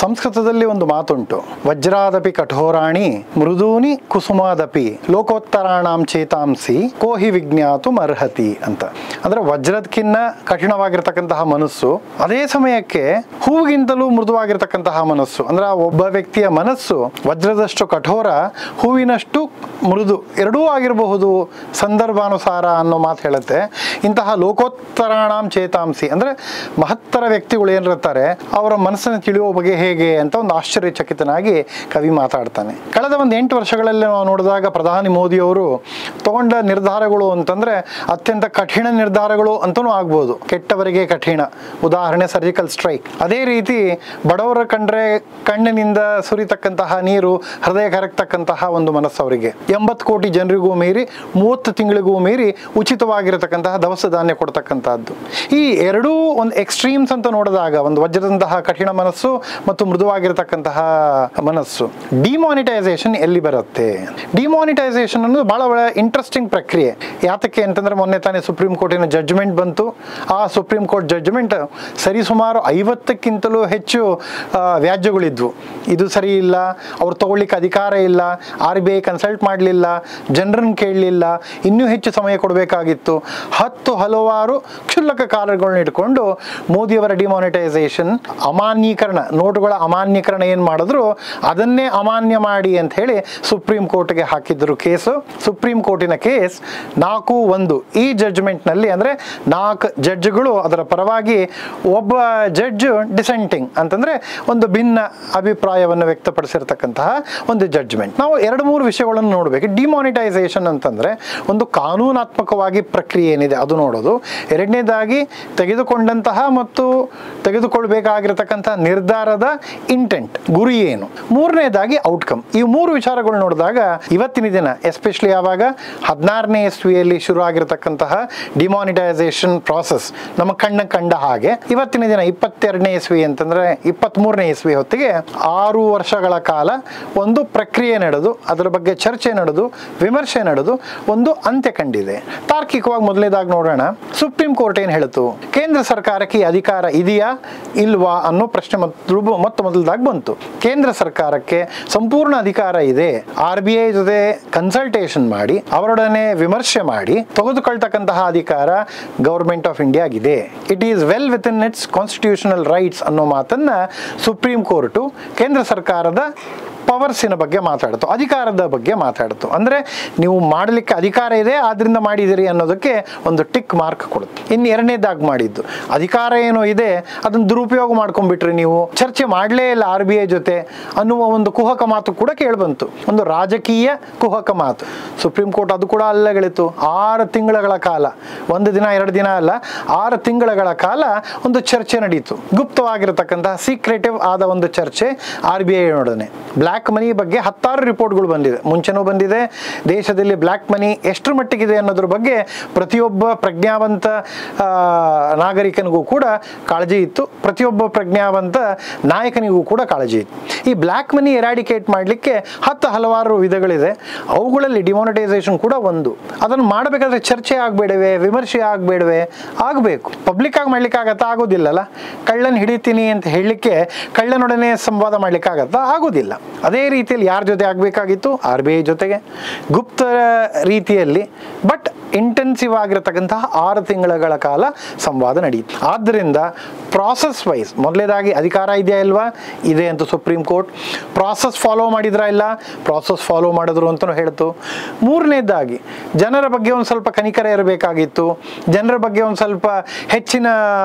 ಸಂಸ್ಕೃತದಲ್ಲಿ ಒಂದು ಮಾತುಂಟು ವಜ್ರಾದಪಿ ಕಠೋರಾಣಿ ಮೃದೂನಿ ಕುಸುಮಾದಪಿ ಲೋಕೋತ್ತರಾಣಾಂ ಚೇತಾಂಸಿ ಕೋಹಿ ವಿಜ್ಞಾತು ಮರ್ಹತಿ ಅಂತ ಅಂದ್ರೆ ವಜ್ರದಕ್ಕಿನ್ನ ಕಠಿಣವಾಗಿರ್ತಕ್ಕಂತಹ ಮನಸ್ಸು ಅದೇ ಸಮಯಕ್ಕೆ ಹೂವಿಗಿಂತಲೂ ಮೃದುವಾಗಿರ್ತಕ್ಕಂತಹ ಮನಸ್ಸು ಅಂದ್ರೆ ಆ ಒಬ್ಬ ವ್ಯಕ್ತಿಯ ಮನಸ್ಸು ವಜ್ರದಷ್ಟು ಕಠೋರ ಹೂವಿನಷ್ಟು ಮೃದು ಎರಡೂ ಆಗಿರಬಹುದು ಸಂದರ್ಭಾನುಸಾರ ಅನ್ನೋ ಮಾತು ಹೇಳುತ್ತೆ ಇಂತಹ ಲೋಕೋತ್ತರಾಣಾಂ ಚೇತಾಂಸಿ ಅಂದ್ರೆ ಮಹತ್ತರ ವ್ಯಕ್ತಿಗಳು ಏನಿರ್ತಾರೆ ಅವರ ಮನಸ್ಸನ್ನು ತಿಳಿಯುವ ಬಗೆ ಹೇಗೆ ಅಂತ ಒಂದು ಆಶ್ಚರ್ಯಚಕಿತನಾಗಿ ಕವಿ ಮಾತಾಡ್ತಾನೆ ಕಳೆದ ಒಂದು ಎಂಟು ವರ್ಷಗಳಲ್ಲಿ ನಾವು ನೋಡಿದಾಗ ಪ್ರಧಾನಿ ಮೋದಿಯವರು ತಗೊಂಡ ನಿರ್ಧಾರಗಳು ಅಂತಂದ್ರೆ ಅತ್ಯಂತ ಕಠಿಣ ನಿರ್ಧಾರಗಳು ಅಂತಲೂ ಆಗ್ಬೋದು ಕೆಟ್ಟವರಿಗೆ ಕಠಿಣ ಉದಾಹರಣೆ ಸರ್ಜಿಕಲ್ ಸ್ಟ್ರೈಕ್ ಅದೇ ರೀತಿ ಬಡವರ ಕಂಡ್ರೆ ಕಣ್ಣಿನಿಂದ ಸುರಿತಕ್ಕಂತಹ ನೀರು ಹೃದಯ ಕರಗ್ತಕ್ಕಂತಹ ಒಂದು ಮನಸ್ಸು ಅವರಿಗೆ ಎಂಬತ್ತು ಕೋಟಿ ಜನರಿಗೂ ಮೀರಿ ಮೂವತ್ತು ತಿಂಗಳಿಗೂ ಮೀರಿ ಉಚಿತವಾಗಿರತಕ್ಕಂತಹ ದವಸ ಧಾನ್ಯ ಕೊಡ್ತಕ್ಕಂಥದ್ದು ಈ ಎರಡೂ ಒಂದು ಎಕ್ಸ್ಟ್ರೀಮ್ಸ್ ಅಂತ ನೋಡಿದಾಗ ಒಂದು ವಜ್ರದಂತಹ ಕಠಿಣ ಮನಸ್ಸು ಮತ್ತು ಮೃದುವಾಗಿರತಕ್ಕಂತಹ ಮನಸ್ಸು ಡಿಮಾನಿಟೈಸೇಷನ್ ಎಲ್ಲಿ ಬರುತ್ತೆ ಡಿಮಾನಿಟೈಸೇಷನ್ ಅನ್ನೋದು ಬಹಳ ಬಹಳ ಇಂಟ್ರೆಸ್ಟಿಂಗ್ ಪ್ರಕ್ರಿಯೆ ಯಾತಕ್ಕೆ ಅಂತಂದ್ರೆ ಮೊನ್ನೆ ತಾನೇ ಸುಪ್ರೀಂ ಕೋರ್ಟಿನ ಜಡ್ಜ್ಮೆಂಟ್ ಬಂತು ಆ ಸುಪ್ರೀಂ ಕೋರ್ಟ್ ಜಡ್ಜ್ಮೆಂಟ್ ಸರಿಸುಮಾರು ಐವತ್ತಕ್ಕಿಂತಲೂ ಹೆಚ್ಚು ಆ, ವ್ಯಾಜ್ಯಗಳಿದ್ವು ಇದು ಸರಿ ಇಲ್ಲ ಅವ್ರು ತಗೊಳ್ಳಿಕ್ಕೆ ಅಧಿಕಾರ ಇಲ್ಲ ಆರ್ ಬಿ ಐ ಕನ್ಸಲ್ಟ್ ಮಾಡಲಿಲ್ಲ ಜನರನ್ನು ಕೇಳಲಿಲ್ಲ ಇನ್ನೂ ಹೆಚ್ಚು ಸಮಯ ಕೊಡಬೇಕಾಗಿತ್ತು ಹತ್ತು ಹಲವಾರು ಕ್ಷುಲ್ಲಕ ಕಾರಣಗಳನ್ನ ಇಟ್ಕೊಂಡು ಮೋದಿಯವರ ಡಿಮಾನಿಟೈಸೇಷನ್ ಅಮಾನ್ಯೀಕರಣ ನೋಟುಗಳ ಅಮಾನ್ಯೀಕರಣ ಏನು ಮಾಡಿದ್ರು ಅದನ್ನೇ ಅಮಾನ್ಯ ಮಾಡಿ ಅಂತ ಹೇಳಿ ಸುಪ್ರೀಂ ಕೋರ್ಟ್ಗೆ ಹಾಕಿದ್ರು ಕೇಸು ಸುಪ್ರೀಂ ಕೋರ್ಟಿನ ಕೇಸ್ ನಾಲ್ಕು ಒಂದು ಈ ಜಡ್ಜ್ಮೆಂಟ್ನಲ್ಲಿ ಅಂದರೆ ನಾಲ್ಕು ಜಡ್ಜ್ಗಳು ಅದರ ಪರವಾಗಿ ಒಬ್ಬ ಜಡ್ಜ್ ಡಿಸೆಂಟಿಂಗ್ ಅಂತಂದರೆ ಒಂದು ಭಿನ್ನ ಅಭಿಪ್ರಾಯವನ್ನು ವ್ಯಕ್ತಪಡಿಸಿರ್ತಕ್ಕಂತಹ ಒಂದು ಜಡ್ಜ್ಮೆಂಟ್ ನಾವು ಎರಡು ಮೂರು ವಿಷಯಗಳನ್ನು ನೋಡಬೇಕು ಡಿಮಾನಿಟೈಸೇಷನ್ ಅಂತಂದರೆ ಒಂದು ಕಾನೂನಾತ್ಮಕವಾಗಿ ಪ್ರಕ್ರಿಯೆ ಏನಿದೆ ಅದು ನೋಡೋದು ಎರಡನೇದಾಗಿ ತೆಗೆದುಕೊಂಡಂತಹ ಮತ್ತು ತೆಗೆದುಕೊಳ್ಬೇಕಾಗಿರತಕ್ಕಂತಹ ನಿರ್ಧಾರದ ಇಂಟೆಂಟ್ ಗುರಿ ಏನು ಮೂರನೇದಾಗಿ ಔಟ್ಕಮ್ ಈ ಮೂರು ವಿಚಾರಗಳು ನೋಡಿದಾಗ ಇವತ್ತಿನ ದಿನ ಎಸ್ಪೆಷಲಿ ಯಾವಾಗ ಹದಿನಾರನೇ ಇಸ್ವಿಯಲ್ಲಿ ಶುರು ಆಗಿರತಕ್ಕಂತಹ ಡಿಮಾನಿಟೈಸೇಷನ್ ಪ್ರಾಸೆಸ್ ನಮ್ಮ ಕಣ್ಣ ಕಂಡ ಹಾಗೆ ಇವತ್ತಿನ ದಿನ ಇಪ್ಪತ್ತೆರಡನೇ ಇಸ್ವಿ ಅಂತಂದ್ರೆ ಇಪ್ಪತ್ತ್ಮೂರನೇ ಇಸ್ವಿ ಹೊತ್ತಿಗೆ ಆರು ವರ್ಷಗಳ ಕಾಲ ಒಂದು ಪ್ರಕ್ರಿಯೆ ನಡೆದು ಅದರ ಬಗ್ಗೆ ಚರ್ಚೆ ನಡೆದು ವಿಮರ್ಶೆ ನಡೆದು ಒಂದು ಅಂತ್ಯ ಕಂಡಿದೆ ತಾರ್ಕಿಕವಾಗಿ ಮೊದಲನೇದಾಗಿ ನೋಡೋಣ ಸುಪ್ರೀಂ ಕೋರ್ಟ್ ಏನು ಹೇಳಿತು ಕೇಂದ್ರ ಸರ್ಕಾರಕ್ಕೆ ಈ ಅಧಿಕಾರ ಇದೆಯಾ ಇಲ್ವಾ ಅನ್ನೋ ಪ್ರಶ್ನೆ ಮೊದಲು ಮೊತ್ತ ಮೊದಲದಾಗಿ ಬಂತು ಕೇಂದ್ರ ಸರ್ಕಾರಕ್ಕೆ ಸಂಪೂರ್ಣ ಅಧಿಕಾರ ಇದೆ ಆರ್ ಬಿ ಐ ಜೊತೆ ಕನ್ಸಲ್ಟೇಷನ್ ಮಾಡಿ ಅವರೊಡನೆ ವಿಮರ್ಶೆ ಮಾಡಿ ತೆಗೆದುಕೊಳ್ತಕ್ಕಂತಹ ಅಧಿಕಾರ ಗೌರ್ಮೆಂಟ್ ಆಫ್ ಇಂಡಿಯಾಗಿದೆ it is well within its constitutional rights ಅನ್ನೋ ಮಾತನ್ನ ಸುಪ್ರೀಂ ಕೋರ್ಟು ಕೇಂದ್ರ ಸರ್ಕಾರದ ಪವರ್ಸಿನ ಬಗ್ಗೆ ಮಾತಾಡ್ತು ಅಧಿಕಾರದ ಬಗ್ಗೆ ಮಾತಾಡ್ತು ಅಂದರೆ ನೀವು ಮಾಡಲಿಕ್ಕೆ ಅಧಿಕಾರ ಇದೆ ಆದ್ರಿಂದ ಮಾಡಿದಿರಿ ಅನ್ನೋದಕ್ಕೆ ಒಂದು ಟಿಕ್ ಮಾರ್ಕ್ ಕೊಡುತ್ತೆ ಇನ್ನು ಎರಡನೇದಾಗಿ ಮಾಡಿದ್ದು ಅಧಿಕಾರ ಏನೋ ಇದೆ ಅದನ್ನು ದುರುಪಯೋಗ ಮಾಡ್ಕೊಂಡ್ಬಿಟ್ರಿ ನೀವು ಚರ್ಚೆ ಮಾಡಲೇ ಇಲ್ಲ ಆರ್ ಬಿ ಐ ಜೊತೆ ಅನ್ನುವ ಒಂದು ಕುಹಕ ಮಾತು ಕೂಡ ಕೇಳಿಬಂತು ಒಂದು ರಾಜಕೀಯ ಕುಹಕ ಮಾತು ಸುಪ್ರೀಂ ಕೋರ್ಟ್ ಅದು ಕೂಡ ಅಲ್ಲಗಳಿತು ಆರು ತಿಂಗಳ ಕಾಲ ಒಂದು ದಿನ ಎರಡು ದಿನ ಅಲ್ಲ ಆರು ತಿಂಗಳ ಕಾಲ ಒಂದು ಚರ್ಚೆ ನಡೀತು ಗುಪ್ತವಾಗಿರತಕ್ಕಂತಹ ಸೀಕ್ರೆಟಿವ್ ಆದ ಒಂದು ಚರ್ಚೆ ಆರ್ ಬಿ ಐ ನೊಡನೆ ಬ್ಲ್ಯಾಕ್ ಮನಿ ಬಗ್ಗೆ ಹತ್ತಾರು ರಿಪೋರ್ಟ್ಗಳು ಬಂದಿದೆ ಮುಂಚೆನೂ ಬಂದಿದೆ ದೇಶದಲ್ಲಿ ಬ್ಲ್ಯಾಕ್ ಮನಿ ಎಷ್ಟರ ಮಟ್ಟಿಗಿದೆ ಅನ್ನೋದ್ರ ಬಗ್ಗೆ ಪ್ರತಿಯೊಬ್ಬ ಪ್ರಜ್ಞಾವಂತ ಆ, ನಾಗರಿಕನಿಗೂ ಕೂಡ ಕಾಳಜಿ ಇತ್ತು ಪ್ರತಿಯೊಬ್ಬ ಪ್ರಜ್ಞಾವಂತ ನಾಯಕನಿಗೂ ಕೂಡ ಕಾಳಜಿ ಇತ್ತು ಈ ಬ್ಲ್ಯಾಕ್ ಮನಿ ಎರಾಡಿಕೇಟ್ ಮಾಡಲಿಕ್ಕೆ ಹತ್ತು ಹಲವಾರು ವಿಧಗಳಿದೆ ಅವುಗಳಲ್ಲಿ ಡಿಮಾನಿಟೈಸೇಷನ್ ಕೂಡ ಒಂದು ಅದನ್ನು ಮಾಡಬೇಕಾದ್ರೆ ಚರ್ಚೆ ಆಗಬೇಡವೆ ವಿಮರ್ಶೆ ಆಗಬೇಡವೆ ಆಗಬೇಕು ಪಬ್ಲಿಕ್ ಆಗಿ ಮಾಡ್ಲಿಕ್ಕೆ ಆಗತ್ತಾ ಆಗೋದಿಲ್ಲಲ್ಲ ಕಳ್ಳನ್ ಹಿಡಿತೀನಿ ಅಂತ ಹೇಳಲಿಕ್ಕೆ ಕಳ್ಳನೊಡನೆ ಸಂವಾದ ಮಾಡ್ಲಿಕ್ಕೆ ಆಗತ್ತಾ ಆಗೋದಿಲ್ಲ ಅದೇ ರೀತಿಯಲ್ಲಿ ಯಾರ ಜೊತೆ ಆಗಬೇಕಾಗಿತ್ತು ಆರ್ ಬಿ ಐ ಜೊತೆಗೆ ಗುಪ್ತ ರೀತಿಯಲ್ಲಿ ಬಟ್ ಇಂಟೆನ್ಸಿವ್ ಆಗಿರತಕ್ಕಂತಹ ಆರು ತಿಂಗಳ ಕಾಲ ಸಂವಾದ ನಡೆಯಿತು ಆದ್ದರಿಂದ ಪ್ರಾಸೆಸ್ ವೈಸ್ ಮೊದಲೇದಾಗಿ ಅಧಿಕಾರ ಇದೆಯಾ ಇಲ್ವಾ ಇದೆ ಅಂತ ಸುಪ್ರೀಂ ಕೋರ್ಟ್ ಪ್ರಾಸೆಸ್ ಫಾಲೋ ಮಾಡಿದ್ರಾ ಇಲ್ಲ ಪ್ರಾಸೆಸ್ ಫಾಲೋ ಮಾಡಿದ್ರು ಅಂತಲೂ ಹೇಳ್ತು ಮೂರನೇದಾಗಿ ಜನರ ಬಗ್ಗೆ ಒಂದು ಸ್ವಲ್ಪ ಕನಿಕರ ಇರಬೇಕಾಗಿತ್ತು ಜನರ ಬಗ್ಗೆ ಒಂದು ಸ್ವಲ್ಪ ಹೆಚ್ಚಿನ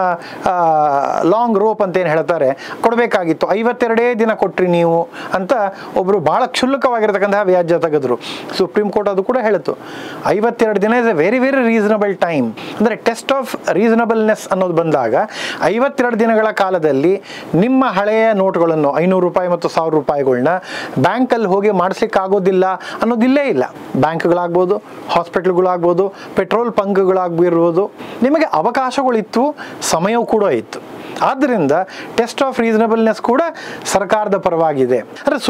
ಲಾಂಗ್ ರೋಪ್ ಅಂತ ಏನು ಹೇಳ್ತಾರೆ ಕೊಡಬೇಕಾಗಿತ್ತು ಐವತ್ತೆರಡೇ ದಿನ ಕೊಟ್ರಿ ನೀವು ಅಂತ ಒಬ್ಬರು ಭಾಳ ಕ್ಷುಲ್ಲಕವಾಗಿರ್ತಕ್ಕಂತಹ ವ್ಯಾಜ್ಯ ತೆಗೆದ್ರು ಸುಪ್ರೀಂ ಕೋರ್ಟ್ ಅದು ಕೂಡ ಹೇಳಿತು ಐವತ್ತೆರಡು ದಿನ is a very very reasonable time ಅಂದರೆ ಟೆಸ್ಟ್ ಆಫ್ ರೀಸನಬಲ್ನೆಸ್ ಅನ್ನೋದು ಬಂದಾಗ ಐವತ್ತೆರಡು ದಿನಗಳ ಕಾಲದಲ್ಲಿ ನಿಮ್ಮ ಹಳೆಯ ನೋಟ್ಗಳನ್ನು ಐನೂರು ರೂಪಾಯಿ ಮತ್ತು ಸಾವಿರ ರೂಪಾಯಿಗಳನ್ನ ಬ್ಯಾಂಕಲ್ಲಿ ಹೋಗಿ ಮಾಡಿಸ್ಲಿಕ್ಕೆ ಆಗೋದಿಲ್ಲ ಅನ್ನೋದಿಲ್ಲೇ ಇಲ್ಲ ಬ್ಯಾಂಕ್ಗಳಾಗ್ಬೋದು ಹಾಸ್ಪಿಟ್ಲ್ಗಳಾಗ್ಬೋದು ಪೆಟ್ರೋಲ್ ಬಂಕ್ಗಳಾಗಿರ್ಬೋದು ನಿಮಗೆ ಅವಕಾಶಗಳಿತ್ತು ಸಮಯವೂ ಕೂಡ ಇತ್ತು ಆದ್ದರಿಂದ ಟೆಸ್ಟ್ ಆಫ್ ರೀಸನಬಲ್ನೆಸ್ ಕೂಡ ಸರ್ಕಾರದ ಪರವಾಗಿದೆ ಅಂದರೆ ಸುಪ್ರೀಂ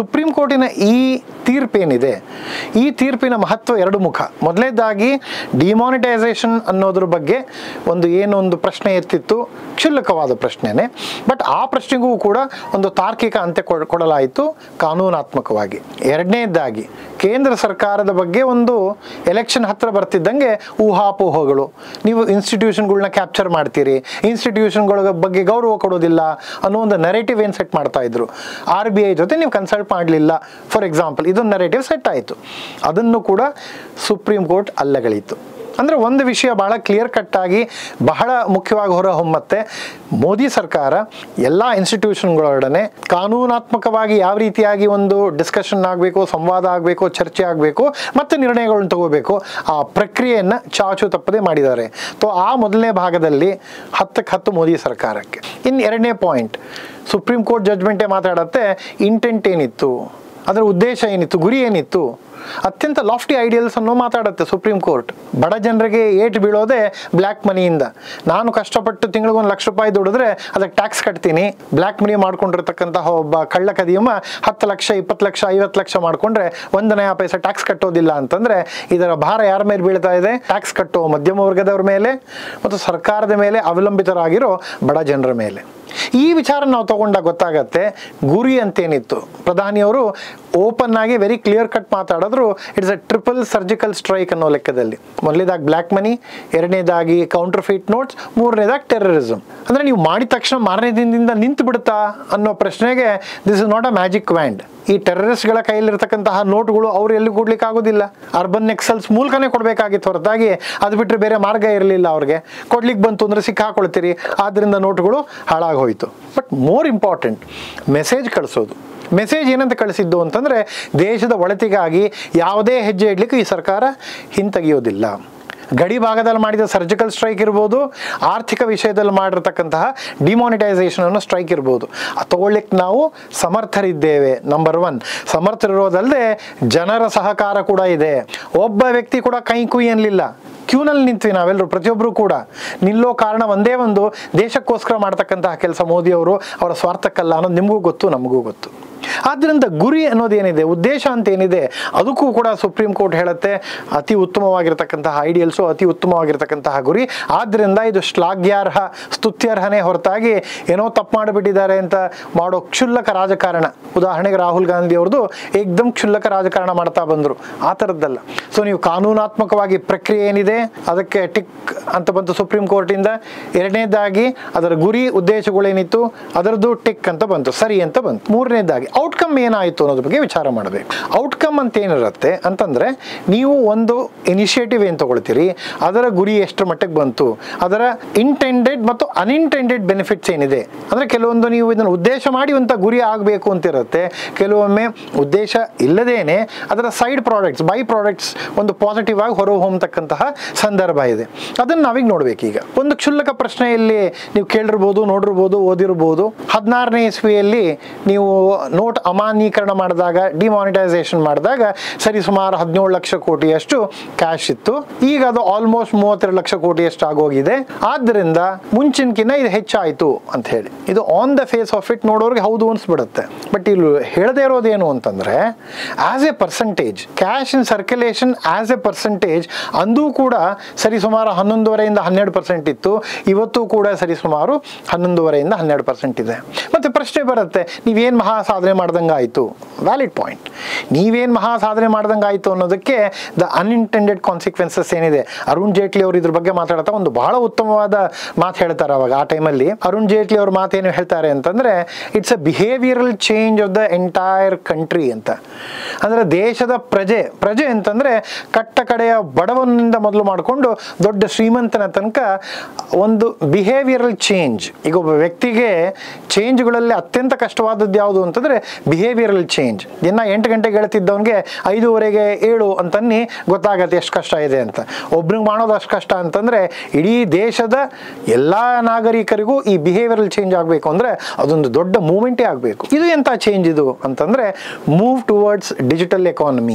ಸುಪ್ರೀಂ ಕೋರ್ಟಿನ ಈ ತೀರ್ಪೇನಿದೆ ಈ ತೀರ್ಪಿನ ಮಹತ್ವ ಎರಡು ಮುಖ ಮೊದಲನೇದಾಗಿ ಡಿಮಾನಿಟೈಸೇಷನ್ ಅನ್ನೋದ್ರ ಬಗ್ಗೆ ಒಂದು ಏನೊಂದು ಪ್ರಶ್ನೆ ಎತ್ತಿತ್ತು ಕ್ಷುಲ್ಲಕವಾದ ಪ್ರಶ್ನೆನೇ ಬಟ್ ಆ ಪ್ರಶ್ನೆಗೂ ಕೂಡ ಒಂದು ತಾರ್ಕಿಕ ಅಂತ್ಯ ಕೊಡ್- ಕೊಡಲಾಯಿತು ಕಾನೂನಾತ್ಮಕವಾಗಿ ಎರಡನೇದಾಗಿ ಕೇಂದ್ರ ಸರ್ಕಾರದ ಬಗ್ಗೆ ಒಂದು ಎಲೆಕ್ಷನ್ ಹತ್ರ ಬರ್ತಿದ್ದಂಗೆ ಊಹಾಪೋಹಗಳು ನೀವು ಇನ್ಸ್ಟಿಟ್ಯೂಷನ್ಗಳನ್ನ ಕ್ಯಾಪ್ಚರ್ ಮಾಡ್ತೀರಿ ಇನ್ಸ್ಟಿಟ್ಯೂಷನ್ಗಳ ಬಗ್ಗೆ ಗೌರವ ಕೊಡೋದಿಲ್ಲ ಅನ್ನೋ ಒಂದು ನೆರೇಟಿವ್ ಏನು ಸೆಟ್ ಮಾಡ್ತಾ ಇದ್ರು ಆರ್ ಬಿ ಐ ಜೊತೆ ನೀವು ಕನ್ಸಲ್ಟ್ ಮಾಡಲಿಲ್ಲ ಫಾರ್ ಎಕ್ಸಾಂಪಲ್ ಇದೊಂದು ನೆರೇಟಿವ್ ಸೆಟ್ ಆಯಿತು ಅದನ್ನು ಕೂಡ ಸುಪ್ರೀಂ ಕೋರ್ಟ್ ಅಲ್ಲಗಳಿತು ಅಂದರೆ ಒಂದು ವಿಷಯ ಬಹಳ ಕ್ಲಿಯರ್ ಕಟ್ ಆಗಿ ಬಹಳ ಮುಖ್ಯವಾಗಿ ಹೊರಹೊಮ್ಮತ್ತೆ ಮೋದಿ ಸರ್ಕಾರ ಎಲ್ಲ ಇನ್ಸ್ಟಿಟ್ಯೂಷನ್ಗಳೊಡನೆ ಕಾನೂನಾತ್ಮಕವಾಗಿ ಯಾವ ರೀತಿಯಾಗಿ ಒಂದು ಡಿಸ್ಕಷನ್ ಆಗಬೇಕು ಸಂವಾದ ಆಗಬೇಕು ಚರ್ಚೆ ಆಗಬೇಕು ಮತ್ತು ನಿರ್ಣಯಗಳನ್ನು ತಗೋಬೇಕು ಆ ಪ್ರಕ್ರಿಯೆಯನ್ನು ಚಾಚು ತಪ್ಪದೆ ಮಾಡಿದ್ದಾರೆ ಸೊ ಆ ಮೊದಲನೇ ಭಾಗದಲ್ಲಿ ಹತ್ತಕ್ಕೆ ಹತ್ತು ಮೋದಿ ಸರ್ಕಾರಕ್ಕೆ ಇನ್ನು ಎರಡನೇ ಪಾಯಿಂಟ್ ಸುಪ್ರೀಂ ಕೋರ್ಟ್ ಜಡ್ಜ್ಮೆಂಟೇ ಮಾತಾಡತ್ತೆ ಇಂಟೆಂಟ್ ಏನಿತ್ತು ಅದರ ಉದ್ದೇಶ ಏನಿತ್ತು ಗುರಿ ಏನಿತ್ತು ಅತ್ಯಂತ ಲಾಫ್ಟಿ ಐಡಿಯಲ್ಸ್ ಅನ್ನೋ ಮಾತಾಡುತ್ತೆ ಸುಪ್ರೀಂ ಕೋರ್ಟ್ ಬಡ ಜನರಿಗೆ ಏಟ್ ಬೀಳೋದೇ ಬ್ಲ್ಯಾಕ್ ಮನಿಯಿಂದ ನಾನು ಕಷ್ಟಪಟ್ಟು ತಿಂಗಳಿಗೆ ಒಂದು ಲಕ್ಷ ರೂಪಾಯಿ ದುಡಿದ್ರೆ ಅದಕ್ಕೆ ಟ್ಯಾಕ್ಸ್ ಕಟ್ತೀನಿ ಬ್ಲ್ಯಾಕ್ ಮನಿ ಮಾಡ್ಕೊಂಡಿರ್ತಕ್ಕಂತಹ ಒಬ್ಬ ಕಳ್ಳ ಕದಿಯಮ್ಮ ಹತ್ತು ಲಕ್ಷ ಇಪ್ಪತ್ತು ಲಕ್ಷ ಐವತ್ತು ಲಕ್ಷ ಮಾಡ್ಕೊಂಡ್ರೆ ಒಂದು ನಯ ಪೈಸೆ ಟ್ಯಾಕ್ಸ್ ಕಟ್ಟೋದಿಲ್ಲ ಅಂತಂದ್ರೆ ಇದರ ಭಾರ ಯಾರ ಮೇಲೆ ಬೀಳ್ತಾ ಇದೆ ಟ್ಯಾಕ್ಸ್ ಕಟ್ಟೋ ಮಧ್ಯಮ ವರ್ಗದವ್ರ ಮೇಲೆ ಮತ್ತು ಸರ್ಕಾರದ ಮೇಲೆ ಅವಲಂಬಿತರಾಗಿರೋ ಬಡ ಜನರ ಮೇಲೆ ಈ ವಿಚಾರ ನಾವು ತಗೊಂಡಾಗ ಗೊತ್ತಾಗತ್ತೆ ಗುರಿ ಅಂತೇನಿತ್ತು ಪ್ರಧಾನಿಯವರು ಓಪನ್ ಆಗಿ ವೆರಿ ಕ್ಲಿಯರ್ ಕಟ್ ಮಾತಾಡಿದ್ರು it's a triple surgical strike ಅನ್ನೋ ಲೆಕ್ಕದಲ್ಲಿ ಮೊದಲನೇದಾಗಿ ಬ್ಲ್ಯಾಕ್ ಮನಿ ಎರಡನೇದಾಗಿ ಕೌಂಟರ್ ಫೀಟ್ ನೋಟ್ಸ್ ಮೂರನೇದಾಗಿ ಟೆರರಿಸಮ್ ಅಂದ್ರೆ ನೀವು ಮಾಡಿದ ತಕ್ಷಣ ಮಾರನೇ ದಿನದಿಂದ ನಿಂತು ಬಿಡುತ್ತಾ ಅನ್ನೋ ಪ್ರಶ್ನೆಗೆ this is not a magic wand ಈ ಟೆರರಿಸ್ಟ್ಗಳ ಕೈಯಲ್ಲಿರ್ತಕ್ಕಂತಹ ನೋಟ್ಗಳು ಅವ್ರು ಎಲ್ಲಿ ಕೊಡ್ಲಿಕ್ಕೆ ಆಗೋದಿಲ್ಲ ಅರ್ಬನ್ ಎಕ್ಸಲ್ಸ್ ಮೂಲಕನೇ ಕೊಡಬೇಕಾಗಿತ್ತು ಹೊರತಾಗಿ ಅದು ಬಿಟ್ಟರೆ ಬೇರೆ ಮಾರ್ಗ ಇರಲಿಲ್ಲ ಅವ್ರಿಗೆ ಕೊಡ್ಲಿಕ್ಕೆ ಬಂತು ಅಂದರೆ ಸಿಕ್ಕಾಕೊಳ್ತೀರಿ ಆದ್ದರಿಂದ ನೋಟ್ಗಳು ಹಾಳಾಗಿ ಹೋಯಿತು ಬಟ್ ಮೋರ್ ಇಂಪಾರ್ಟೆಂಟ್ ಮೆಸೇಜ್ ಕಳಿಸೋದು ಮೆಸೇಜ್ ಏನಂತ ಕಳಿಸಿದ್ದು ಅಂತಂದರೆ ದೇಶದ ಒಳತಿಗಾಗಿ ಯಾವುದೇ ಹೆಜ್ಜೆ ಇಡ್ಲಿಕ್ಕೆ ಈ ಸರ್ಕಾರ ಹಿಂತೆಗೆಯೋದಿಲ್ಲ ಗಡಿ ಭಾಗದಲ್ಲಿ ಮಾಡಿದ ಸರ್ಜಿಕಲ್ ಸ್ಟ್ರೈಕ್ ಇರ್ಬೋದು ಆರ್ಥಿಕ ವಿಷಯದಲ್ಲಿ ಮಾಡಿರ್ತಕ್ಕಂತಹ ಡಿಮಾನಿಟೈಸೇಷನ್ ಅನ್ನೋ ಸ್ಟ್ರೈಕ್ ಇರ್ಬೋದು ಅದು ತಗೊಳ್ಳಿಕ್ಕೆ ನಾವು ಸಮರ್ಥರಿದ್ದೇವೆ ನಂಬರ್ ಒನ್ ಸಮರ್ಥರಿರೋದಲ್ಲದೆ ಜನರ ಸಹಕಾರ ಕೂಡ ಇದೆ ಒಬ್ಬ ವ್ಯಕ್ತಿ ಕೂಡ ಕೈ ಕುಯ್ ಅನ್ನಲಿಲ್ಲ ಕ್ಯೂನಲ್ಲಿ ನಿಂತ್ವಿ ನಾವೆಲ್ಲರೂ ಪ್ರತಿಯೊಬ್ಬರು ಕೂಡ ನಿಲ್ಲೋ ಕಾರಣ ಒಂದೇ ಒಂದು ದೇಶಕ್ಕೋಸ್ಕರ ಮಾಡ್ತಕ್ಕಂತಹ ಕೆಲಸ ಮೋದಿಯವರು ಅವರ ಸ್ವಾರ್ಥಕ್ಕಲ್ಲ ಅನ್ನೋದು ನಿಮಗೂ ಗೊತ್ತು ನಮಗೂ ಗೊತ್ತು ಆದ್ದರಿಂದ ಗುರಿ ಅನ್ನೋದೇನಿದೆ ಉದ್ದೇಶ ಅಂತ ಏನಿದೆ ಅದಕ್ಕೂ ಕೂಡ ಸುಪ್ರೀಂ ಕೋರ್ಟ್ ಹೇಳುತ್ತೆ ಅತಿ ಉತ್ತಮವಾಗಿರ್ತಕ್ಕಂತಹ ಐಡಿಯಲ್ಸು ಅತಿ ಉತ್ತಮವಾಗಿರ್ತಕ್ಕಂತಹ ಗುರಿ ಆದ್ದರಿಂದ ಇದು ಶ್ಲಾಘ್ಯಾರ್ಹ ಸ್ತುತ್ಯರ್ಹನೇ ಹೊರತಾಗಿ ಏನೋ ತಪ್ಪು ಮಾಡಿಬಿಟ್ಟಿದ್ದಾರೆ ಅಂತ ಮಾಡೋ ಕ್ಷುಲ್ಲಕ ರಾಜಕಾರಣ ಉದಾಹರಣೆಗೆ ರಾಹುಲ್ ಗಾಂಧಿ ಅವ್ರದ್ದು ಏಕ್ದಮ್ ಕ್ಷುಲ್ಲಕ ರಾಜಕಾರಣ ಮಾಡ್ತಾ ಬಂದರು ಆ ಥರದ್ದಲ್ಲ ಸೊ ನೀವು ಕಾನೂನಾತ್ಮಕವಾಗಿ ಪ್ರಕ್ರಿಯೆ ಏನಿದೆ ಅದಕ್ಕೆ ಟಿಕ್ ಅಂತ ಬಂತು ಸುಪ್ರೀಂ ಕೋರ್ಟಿಂದ ಎರಡನೇದಾಗಿ ಅದರ ಗುರಿ ಉದ್ದೇಶಗಳೇನಿತ್ತು ಅದರದ್ದು ಟಿಕ್ ಅಂತ ಬಂತು ಸರಿ ಅಂತ ಬಂತು ಮೂರನೇದಾಗಿ ಔಟ್ಕಮ್ ಏನಾಯಿತು ಅನ್ನೋದ್ರ ಬಗ್ಗೆ ವಿಚಾರ ಮಾಡಬೇಕು ಔಟ್ಕಮ್ ಅಂತ ಏನಿರುತ್ತೆ ಅಂತಂದ್ರೆ ನೀವು ಒಂದು ಇನಿಷಿಯೇಟಿವ್ ಏನು ತಗೊಳ್ತೀರಿ ಅದರ ಗುರಿ ಎಷ್ಟರ ಮಟ್ಟಿಗೆ ಬಂತು ಅದರ ಇಂಟೆಂಡೆಡ್ ಮತ್ತು ಅನ್ಇಂಟೆಂಡೆಡ್ ಬೆನಿಫಿಟ್ಸ್ ಏನಿದೆ ಅಂದ್ರೆ ಕೆಲವೊಂದು ನೀವು ಇದನ್ನು ಉದ್ದೇಶ ಮಾಡಿ ಅಂತ ಗುರಿ ಆಗಬೇಕು ಅಂತ ಇರುತ್ತೆ ಕೆಲವೊಮ್ಮೆ ಉದ್ದೇಶ ಇಲ್ಲದೇನೆ ಅದರ ಸೈಡ್ ಪ್ರಾಡಕ್ಟ್ಸ್ ಬೈ ಪ್ರಾಡಕ್ಟ್ಸ್ ಒಂದು ಪಾಸಿಟಿವ್ ಆಗಿ ಹೊರ ಹೊಮ್ಮತಕ್ಕಂತಹ ಸಂದರ್ಭ ಇದೆ ಅದನ್ನು ನಾವೀಗ ನೋಡ್ಬೇಕೀಗ ಒಂದು ಕ್ಷುಲ್ಲಕ ಪ್ರಶ್ನೆಯಲ್ಲಿ ನೀವು ಕೇಳಿರ್ಬೋದು ನೋಡಿರ್ಬೋದು ಓದಿರ್ಬೋದು ಹದಿನಾರನೇ ಇಸ್ವಿಯಲ್ಲಿ ನೀವು ನೋಟ್ ಅಮಾನ್ಯೀಕರಣ ಮಾಡಿದಾಗ ಡಿಮಾನಿಟೈಸೇಷನ್ ಮಾಡಿದಾಗ ಸರಿ ಸುಮಾರು ಹದಿನೇಳು ಲಕ್ಷ ಕೋಟಿಯಷ್ಟು ಕ್ಯಾಶ್ ಇತ್ತು ಈಗ ಅದು ಆಲ್ಮೋಸ್ಟ್ ಮೂವತ್ತೆರಡು ಲಕ್ಷ ಕೋಟಿಯಷ್ಟು ಆಗೋಗಿದೆ ಆದ್ದರಿಂದ ಮುಂಚಿನಕಿನ್ನ ಇದು ಹೆಚ್ಚಾಯಿತು ಅಂತ ಹೇಳಿ ಇದು on the face of it ನೋಡೋರಿಗೆ ಹೌದು ಅನ್ಸ್ಬಿಡುತ್ತೆ ಬಟ್ ಇಲ್ಲಿ ಹೇಳದೇ ಇರೋದೇನು ಅಂತಂದ್ರೆ as a percentage cash in circulation as a percentage ಅಂದೂ ಕೂಡ ಸರಿ ಸುಮಾರು ಹನ್ನೊಂದುವರೆಯಿಂದ ಹನ್ನೆರಡು ಪರ್ಸೆಂಟ್ ಇತ್ತು ಇವತ್ತು ಕೂಡ ಸರಿ ಸುಮಾರು ಹನ್ನೊಂದುವರೆಯಿಂದ ಹನ್ನೆರಡು ಪರ್ಸೆಂಟ್ ಇದೆ ಮತ್ತೆ ಪ್ರಶ್ನೆ ಬರುತ್ತೆ ನೀವೇನು ಮಹಾ ಸಾಧನೆ ಮಾಡ್ದಂಗೆ ಆಯಿತು ವ್ಯಾಲಿಡ್ ಪಾಯಿಂಟ್ ನೀವೇನು ಮಹಾ ಸಾಧನೆ ಮಾಡ್ದಂಗೆ ಆಯಿತು ಅನ್ನೋದಕ್ಕೆ ದ ಅನ್ಇಂಟೆಂಡೆಡ್ ಕಾನ್ಸಿಕ್ವೆನ್ಸಸ್ ಏನಿದೆ ಅರುಣ್ ಜೇಟ್ಲಿ ಅವರು ಇದ್ರ ಬಗ್ಗೆ ಮಾತಾಡ್ತಾ ಒಂದು ಬಹಳ ಉತ್ತಮವಾದ ಮಾತು ಹೇಳ್ತಾರೆ ಅವಾಗ ಆ ಟೈಮಲ್ಲಿ ಅರುಣ್ ಜೇಟ್ಲಿ ಅವ್ರ ಮಾತೇನು ಹೇಳ್ತಾರೆ ಅಂತಂದ್ರೆ it's a behavioural change of the entire country ಅಂತ ಅಂದ್ರೆ ದೇಶದ ಪ್ರಜೆ ಪ್ರಜೆ ಅಂತಂದ್ರೆ ಕಟ್ಟ ಕಡೆಯ ಬಡವನಿಂದ ಮೊದಲು ಮಾಡಿಕೊಂಡು ದೊಡ್ಡ ಶ್ರೀಮಂತನ ತನಕ ಒಂದು ಬಿಹೇವಿಯರಲ್ ಚೇಂಜ್ ಈಗ ಒಬ್ಬ ವ್ಯಕ್ತಿಗೆ ಚೇಂಜ್ಗಳಲ್ಲಿ ಅತ್ಯಂತ ಕಷ್ಟವಾದದ್ದು ಯಾವುದು ಅಂತಂದ್ರೆ ಬಿಹೇವಿಯರಲ್ ಚೇಂಜ್ ದಿನ ಎಂಟು ಗಂಟೆಗೆ ಹೇಳ್ತಿದ್ದವನಿಗೆ ಐದೂವರೆಗೆ ಏಳು ಅಂತನ್ನಿ ಗೊತ್ತಾಗತ್ತೆ ಎಷ್ಟು ಕಷ್ಟ ಇದೆ ಅಂತ ಒಬ್ರಿಗೆ ಮಾಡೋದು ಅಷ್ಟು ಕಷ್ಟ ಅಂತಂದ್ರೆ ಇಡೀ ದೇಶದ ಎಲ್ಲ ನಾಗರಿಕರಿಗೂ ಈ ಬಿಹೇವಿಯರಲ್ ಚೇಂಜ್ ಆಗಬೇಕು ಅಂದ್ರೆ ಅದೊಂದು ದೊಡ್ಡ ಮೂಮೆಂಟೇ ಆಗಬೇಕು ಇದು ಎಂಥ ಚೇಂಜ್ ಇದು ಅಂತಂದ್ರೆ ಮೂವ್ ಟುವರ್ಡ್ಸ್ ಡಿಜಿಟಲ್ ಎಕಾನಮಿ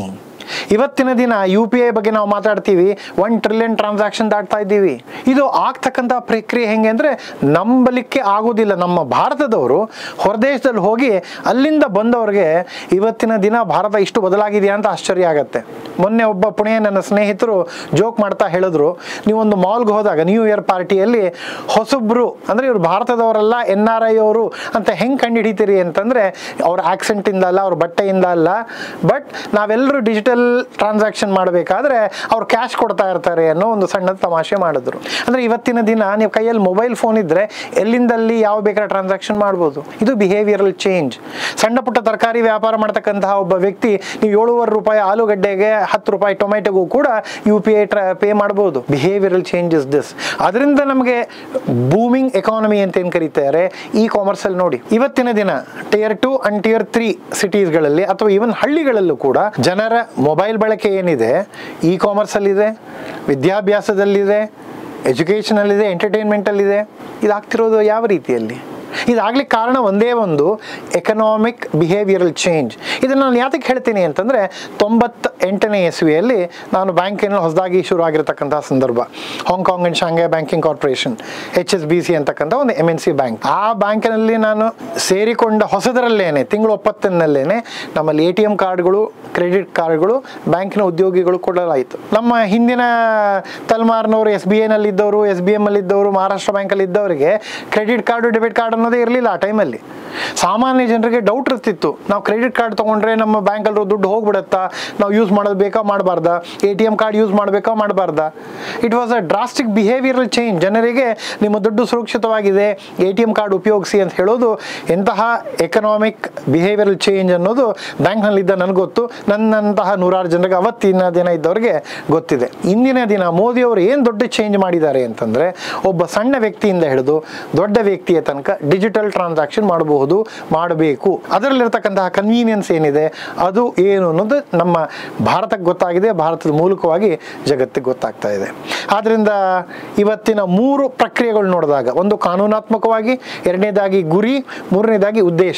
ಇವತ್ತಿನ ದಿನ ಯು ಪಿ ಐ ಬಗ್ಗೆ ನಾವು ಮಾತಾಡ್ತೀವಿ ಒನ್ ಟ್ರಿಲಿಯನ್ ಟ್ರಾನ್ಸಾಕ್ಷನ್ ದಾಟ್ತಾ ಇದ್ದೀವಿ ಇದು ಆಗ್ತಕ್ಕಂಥ ಪ್ರಕ್ರಿಯೆ ಹೆಂಗೆ ಅಂದರೆ ನಂಬಲಿಕ್ಕೆ ಆಗೋದಿಲ್ಲ ನಮ್ಮ ಭಾರತದವರು ಹೊರದೇಶದಲ್ಲಿ ಹೋಗಿ ಅಲ್ಲಿಂದ ಬಂದವ್ರಿಗೆ ಇವತ್ತಿನ ದಿನ ಭಾರತ ಇಷ್ಟು ಬದಲಾಗಿದೆಯಾ ಅಂತ ಆಶ್ಚರ್ಯ ಆಗತ್ತೆ ಮೊನ್ನೆ ಒಬ್ಬ ಪುಣೆಯ ನನ್ನ ಸ್ನೇಹಿತರು ಜೋಕ್ ಮಾಡ್ತಾ ಹೇಳಿದ್ರು ನೀವೊಂದು ಮಾಲ್ಗೆ ಹೋದಾಗ ನ್ಯೂ ಇಯರ್ ಪಾರ್ಟಿಯಲ್ಲಿ ಹೊಸಬ್ರು ಅಂದರೆ ಇವ್ರು ಭಾರತದವರಲ್ಲ ಎನ್ ಆರ್ ಐ ಅವರು ಅಂತ ಹೆಂಗೆ ಕಂಡು ಹಿಡಿತೀರಿ ಅಂತಂದರೆ ಅವ್ರ ಆಕ್ಸೆಂಟಿಂದ ಅಲ್ಲ ಅವ್ರ ಬಟ್ಟೆಯಿಂದ ಅಲ್ಲ ಬಟ್ ನಾವೆಲ್ಲರೂ ಡಿಜಿಟಲ್ ಟ್ರಾನ್ಸಾಕ್ಷನ್ ಮಾಡಬೇಕಾದ್ರೆ ಅವ್ರು ಕ್ಯಾಶ್ ಕೊಡ್ತಾ ಇರ್ತಾರೆ ಅನ್ನೋ ಒಂದು ಸಣ್ಣ ತಮಾಷೆ ಮಾಡಿದ್ರು ಅಂದರೆ ಇವತ್ತಿನ ದಿನ ನೀವು ಕೈಯಲ್ಲಿ ಮೊಬೈಲ್ ಫೋನ್ ಇದ್ದರೆ ಎಲ್ಲಿಂದಲ್ಲಿ ಯಾವ ಬೇಕಾದ್ರೆ ಟ್ರಾನ್ಸಾಕ್ಷನ್ ಮಾಡ್ಬೋದು ಇದು ಬಿಹೇವಿಯರಲ್ ಚೇಂಜ್ ಸಣ್ಣ ಪುಟ್ಟ ತರಕಾರಿ ವ್ಯಾಪಾರ ಮಾಡ್ತಕ್ಕಂತಹ ಒಬ್ಬ ವ್ಯಕ್ತಿ ನೀವು ಏಳುವರೆ ರೂಪಾಯಿ ಆಲೂಗಡ್ಡೆಗೆ ಹತ್ತು ರೂಪಾಯಿ ಟೊಮೆಟೊಗೂ ಕೂಡ ಯು ಪಿ ಐ ಟ್ರಾ ಪೇ ಮಾಡ್ಬೋದು ಬಿಹೇವಿಯರಲ್ ಚೇಂಜಸ್ ದಿಸ್ ಅದರಿಂದ ನಮಗೆ ಬೂಮಿಂಗ್ ಎಕಾನಮಿ ಅಂತ ಏನು ಕರೀತಾರೆ ಈ ಕಾಮರ್ಸಲ್ಲಿ ನೋಡಿ ಇವತ್ತಿನ ದಿನ tier two and tier three ಸಿಟೀಸ್ಗಳಲ್ಲಿ ಅಥವಾ ಈವನ್ ಹಳ್ಳಿಗಳಲ್ಲೂ ಕೂಡ ಜನರ ಮೊಬೈಲ್ ಬಳಕೆ ಏನಿದೆ ಇ ಕಾಮರ್ಸಲ್ಲಿದೆ ವಿದ್ಯಾಭ್ಯಾಸದಲ್ಲಿದೆ ಎಜುಕೇಷನಲ್ಲಿದೆ ಎಂಟರ್ಟೈನ್ಮೆಂಟಲ್ಲಿದೆ ಇದಾಗ್ತಿರೋದು ಯಾವ ರೀತಿಯಲ್ಲಿ ಇದಾಗ್ಲಿಕ್ಕೆ ಕಾರಣ ಒಂದೇ ಒಂದು ಎಕನಾಮಿಕ್ ಬಿಹೇವಿಯರಲ್ ಚೇಂಜ್ ಇದನ್ನು ನಾನು ಯಾತಕ್ಕೆ ಹೇಳ್ತೀನಿ ಅಂತಂದರೆ ತೊಂಬತ್ತ ಎಂಟನೇ ಇಸ್ವಿಯಲ್ಲಿ ನಾನು ಬ್ಯಾಂಕಿನ ಹೊಸದಾಗಿ ಶುರು ಆಗಿರತಕ್ಕಂಥ ಸಂದರ್ಭ Hong Kong and Shanghai banking corporation H S B C ಅಂತಕ್ಕಂಥ ಒಂದು ಎಮ್ ಎನ್ ಸಿ ಬ್ಯಾಂಕ್ ಆ ಬ್ಯಾಂಕಿನಲ್ಲಿ ನಾನು ಸೇರಿಕೊಂಡ ಹೊಸದರಲ್ಲೇನೆ ತಿಂಗಳು ಒಪ್ಪತ್ತಿನಲ್ಲೇನೆ ನಮ್ಮಲ್ಲಿ ಎ ಟಿ ಎಮ್ ಕಾರ್ಡ್ಗಳು ಕ್ರೆಡಿಟ್ ಕಾರ್ಡ್ಗಳು ಬ್ಯಾಂಕಿನ ಉದ್ಯೋಗಿಗಳು ಕೊಡಲಾಯಿತು ನಮ್ಮ ಹಿಂದಿನ ತಲೆಮಾರಿನವರು ಎಸ್ ಬಿ ಐನಲ್ಲಿ ಇದ್ದವರು ಎಸ್ ಬಿ ಎಮ್ ಅಲ್ಲಿ ಇದ್ದವರು ಮಹಾರಾಷ್ಟ್ರ ಬ್ಯಾಂಕಲ್ಲಿ ಇದ್ದವರಿಗೆ ಕ್ರೆಡಿಟ್ ಕಾರ್ಡು ಡೆಬಿಟ್ ಕಾರ್ಡ್ ಅನ್ನೋದೇ ಇರಲಿಲ್ಲ ಆ ಟೈಮಲ್ಲಿ ಸಾಮಾನ್ಯ ಜನರಿಗೆ ಡೌಟ್ ಇರ್ತಿತ್ತು ನಾವು ಕ್ರೆಡಿಟ್ ಕಾರ್ಡ್ ತೊಗೊಂಡ್ರೆ ನಮ್ಮ ಬ್ಯಾಂಕಲ್ಲಿ ದುಡ್ಡು ಹೋಗ್ಬಿಡುತ್ತಾ ನಾವು ಯೂಸ್ ಮಾಡೋದು ಬೇಕಾ ಮಾಡಬಾರ್ದಾ A T M card use ಮಾಡಬೇಕಾ ಮಾಡಬಾರ್ದಾ it was a drastic behavioural change ಜನರಿಗೆ ನಿಮ್ಮ ದುಡ್ಡು ಸುರಕ್ಷಿತವಾಗಿದೆ ಎ ಟಿ ಎಮ್ ಕಾರ್ಡ್ ಉಪಯೋಗಿಸಿ ಅಂತ ಹೇಳೋದು ಎಂತಹ ಎಕನಾಮಿಕ್ ಬಿಹೇವಿಯರಲ್ ಚೇಂಜ್ ಅನ್ನೋದು ಬ್ಯಾಂಕ್ನಲ್ಲಿದ್ದ ನನಗೆ ಗೊತ್ತು ನನ್ನಂತಹ ನೂರಾರು ಜನರಿಗೆ ಅವತ್ತಿನ ದಿನ ಇದ್ದವರಿಗೆ ಗೊತ್ತಿದೆ ಇಂದಿನ ದಿನ ಮೋದಿಯವರು ಏನು ದೊಡ್ಡ ಚೇಂಜ್ ಮಾಡಿದ್ದಾರೆ ಅಂತಂದರೆ ಒಬ್ಬ ಸಣ್ಣ ವ್ಯಕ್ತಿಯಿಂದ ಹಿಡಿದು ದೊಡ್ಡ ವ್ಯಕ್ತಿಯ ತನಕ ಡಿಜಿಟಲ್ ಟ್ರಾನ್ಸಾಕ್ಷನ್ ಮಾಡಬಹುದು ಮಾಡಬೇಕು ಅದರಲ್ಲಿರ್ತಕ್ಕಂತಹ ಕನ್ವೀನಿಯನ್ಸ್ ಏನಿದೆ ಅದು ಏನು ಅನ್ನೋದು ನಮ್ಮ ಭಾರತಕ್ಕೆ ಗೊತ್ತಾಗಿದೆ ಭಾರತದ ಮೂಲಕವಾಗಿ ಜಗತ್ತಿಗೆ ಗೊತ್ತಾಗ್ತಾ ಇದೆ ಆದ್ದರಿಂದ ಇವತ್ತಿನ ಮೂರು ಪ್ರಕ್ರಿಯೆಗಳು ನೋಡಿದಾಗ ಒಂದು ಕಾನೂನಾತ್ಮಕವಾಗಿ ಎರಡನೇದಾಗಿ ಗುರಿ ಮೂರನೇದಾಗಿ ಉದ್ದೇಶ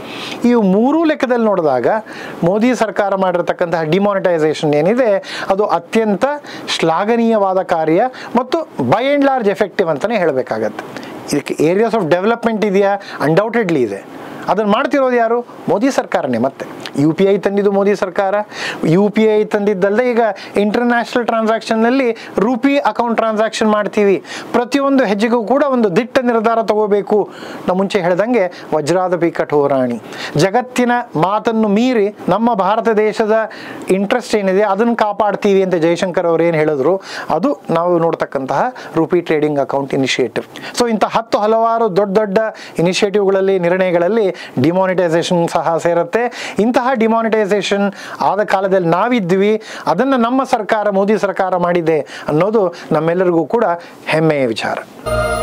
ಈ ಮೂರೂ ಲೆಕ್ಕದಲ್ಲಿ ನೋಡಿದಾಗ ಮೋದಿ ಸರ್ಕಾರ ಮಾಡಿರ್ತಕ್ಕಂತಹ ಡಿಮಾನಿಟೈಸೇಷನ್ ಏನಿದೆ ಅದು ಅತ್ಯಂತ ಶ್ಲಾಘನೀಯವಾದ ಕಾರ್ಯ ಮತ್ತು ಬೈ ಆ್ಯಂಡ್ ಲಾರ್ಜ್ ಎಫೆಕ್ಟಿವ್ ಅಂತಲೇ ಹೇಳಬೇಕಾಗತ್ತೆ ಇದಕ್ಕೆ ಏರಿಯಾಸ್ ಆಫ್ ಡೆವಲಪ್ಮೆಂಟ್ ಇದೆಯಾ ಅನ್ಡೌಟೆಡ್ಲಿ ಇದೆ ಅದನ್ನು ಮಾಡ್ತಿರೋದು ಯಾರು ಮೋದಿ ಸರ್ಕಾರನೇ ಮತ್ತೆ ಯು ಪಿ ಐ ತಂದಿದ್ದು ಮೋದಿ ಸರ್ಕಾರ ಯು ಪಿ ಐ ತಂದಿದ್ದಲ್ಲದೆ ಈಗ ಇಂಟರ್ನ್ಯಾಷನಲ್ ಟ್ರಾನ್ಸಾಕ್ಷನ್ನಲ್ಲಿ ರುಪಿ ಅಕೌಂಟ್ ಟ್ರಾನ್ಸಾಕ್ಷನ್ ಮಾಡ್ತೀವಿ ಪ್ರತಿಯೊಂದು ಹೆಜ್ಜೆಗೂ ಕೂಡ ಒಂದು ದಿಟ್ಟ ನಿರ್ಧಾರ ತಗೋಬೇಕು ನಾವು ಮುಂಚೆ ಹೇಳ್ದಂಗೆ ವಜ್ರಾದಪಿ ಕಠೋರಾಣಿ ಜಗತ್ತಿನ ಮಾತನ್ನು ಮೀರಿ ನಮ್ಮ ಭಾರತ ದೇಶದ ಇಂಟ್ರೆಸ್ಟ್ ಏನಿದೆ ಅದನ್ನು ಕಾಪಾಡ್ತೀವಿ ಅಂತ ಜಯಶಂಕರ್ ಅವರು ಏನು ಹೇಳಿದ್ರು ಅದು ನಾವು ನೋಡ್ತಕ್ಕಂತಹ rupee trading account initiative so ಇಂಥ ಹತ್ತು ಹಲವಾರು ದೊಡ್ಡ ದೊಡ್ಡ ಇನಿಷಿಯೇಟಿವ್ಗಳಲ್ಲಿ ನಿರ್ಣಯಗಳಲ್ಲಿ ಡಿಮಾನಿಟೈಸೇಷನ್ ಸಹ ಸೇರುತ್ತೆ ಇಂತಹ ಡಿಮಾನಿಟೈಸೇಷನ್ ಆದ ಕಾಲದಲ್ಲಿ ನಾವಿದ್ವಿ ಅದನ್ನು ನಮ್ಮ ಸರ್ಕಾರ ಮೋದಿ ಸರ್ಕಾರ ಮಾಡಿದೆ ಅನ್ನೋದು ನಮ್ಮೆಲ್ಲರಿಗೂ ಕೂಡ ಹೆಮ್ಮೆಯ ವಿಚಾರ